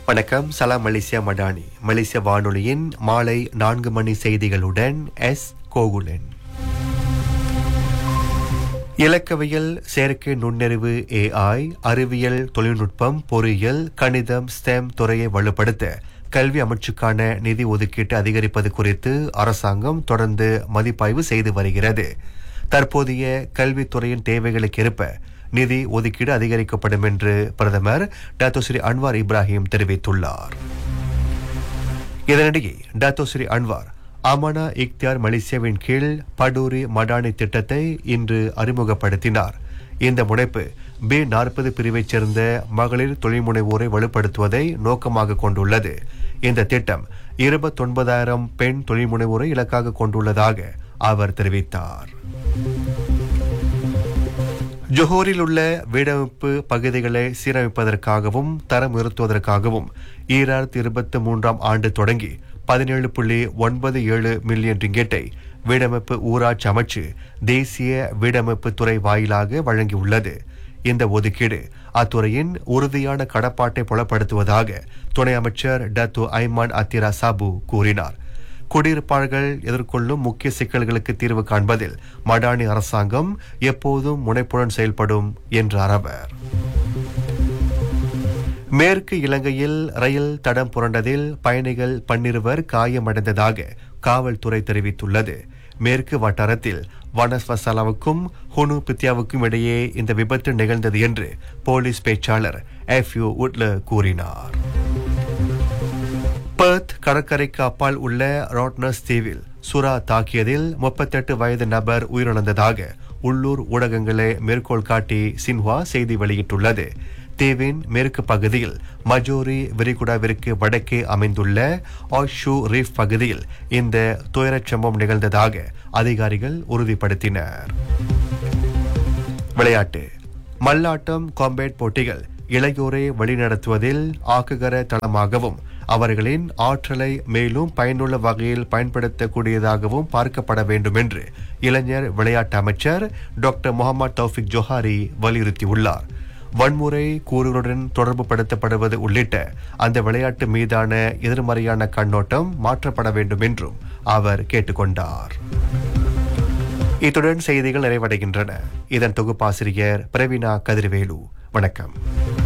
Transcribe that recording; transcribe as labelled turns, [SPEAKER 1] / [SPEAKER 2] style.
[SPEAKER 1] வணக்கம் சலாம் மலேசியா மடானி மலேசிய வானொலியின் மாலை நான்கு மணி செய்திகளுடன் எஸ் கோகுலன் இலக்கவியல் செயற்கை நுண்ணறிவு ஏஐ அறிவியல் தொழில்நுட்பம் பொறியியல் கணிதம் ஸ்டெம் துறையை வலுப்படுத்த கல்வி அமைச்சுக்கான நிதி ஒதுக்கீட்டு அதிகரிப்பது குறித்து அரசாங்கம் தொடர்ந்து மதிப்பாய்வு செய்து வருகிறது தற்போதைய கல்வித்துறையின் தேவைகளுக்கேற்ப நிதி ஒதுக்கீடு அதிகரிக்கப்படும் என்று பிரதமர் டாக்டர் ஸ்ரீ அன்வார் இப்ராஹிம் தெரிவித்துள்ளார் இதனிடையே doctor Seri Anwar Amanah Ikhtiar மலேசியாவின் கீழ் படூரி மடானி திட்டத்தை இன்று அறிமுகப்படுத்தினார் இந்த முனைப்பு பி நாற்பது பிரிவைச் சேர்ந்த மகளிர் தொழில்முனைவோரை வலுப்படுத்துவதை நோக்கமாக கொண்டுள்ளது இந்த திட்டம் இருபத்தொன்பதாயிரம் பெண் தொழில்முனைவோரை இலக்காக கொண்டுள்ளதாக அவர் தெரிவித்தார் ஜொஹோரில் உள்ள வீடமைப்பு பகுதிகளை சீரமைப்பதற்காகவும் தரம் உயர்த்துவதற்காகவும் ஈராயிரத்தி இருபத்தி மூன்றாம் ஆண்டு தொடங்கி பதினேழு புள்ளி ஒன்பது ஏழு மில்லியன் ரிங்கெட்டை வீடமைப்பு ஊராட்சி அமைச்சு தேசிய வீடமைப்பு துறை வாயிலாக வழங்கியுள்ளது இந்த ஒதுக்கீடு அத்துறையின் உறுதியான கடப்பாட்டை புலப்படுத்துவதாக துணை அமைச்சர் டத்து ஐமான் அத்திரா சாபு கூறினார் குடியிருப்பாளர்கள் எதிர்கொள்ளும் முக்கிய சிக்கல்களுக்கு தீர்வு காண்பதில் மடானி அரசாங்கம் எப்போதும் முனைப்புடன் செயல்படும் என்றார் அவர் மேற்கு இலங்கையில் ரயில் தடம் புரண்டதில் பயணிகள் பன்னிருவர் காயமடைந்ததாக காவல்துறை தெரிவித்துள்ளது மேற்கு வட்டாரத்தில் வனஸ்வசலாவுக்கும் ஹுனு பித்யாவுக்கும் இடையே இந்த விபத்து நிகழ்ந்தது என்று போலீஸ் பேச்சாளர் எஃப் யூ உட்ல கூறினார் பெர்த் கடற்கரைக்கு அப்பால் உள்ள ராட்னஸ் தீவில் சுறா தாக்கியதில் முப்பத்தெட்டு வயது நபர் உயிரிழந்ததாக உள்ளூர் ஊடகங்களை மேற்கோள் காட்டி சின்ஹா செய்தி வெளியிட்டுள்ளது தீவின் மேற்கு பகுதியில் மஜோரி விரிகுடாவிற்கு வடக்கே அமைந்துள்ள ஆஷு ரீஃப் பகுதியில் இந்த துயரச் சம்பவம் நிகழ்ந்ததாக அதிகாரிகள் உறுதிப்படுத்தினர் விளையாட்டு மல்லாட்டம் காம்பேட் போட்டிகள் இளையோரை வழிநடத்துவதில் ஆக்குகர தளமாகவும் அவர்களின் ஆற்றலை மேலும் பயனுள்ள வகையில் பயன்படுத்தக்கூடியதாகவும் பார்க்கப்பட வேண்டும் என்று இளைஞர் விளையாட்டு அமைச்சர் டாக்டர் முகமது தௌஃபிக் ஜோஹாரி வலியுறுத்தியுள்ளார் வன்முறை கூறுகளுடன் தொடர்பு படுத்தப்படுவது உள்ளிட்ட அந்த விளையாட்டு மீதான எதிர்மறையான கண்ணோட்டம் மாற்றப்பட வேண்டும் என்றும் அவர் கேட்டுக்கொண்டார் இத்துடன் செய்திகள் நிறைவடைகின்றன இதன் தொகுப்பாசிரியர் பிரவீனா கதிர்வேலு வணக்கம்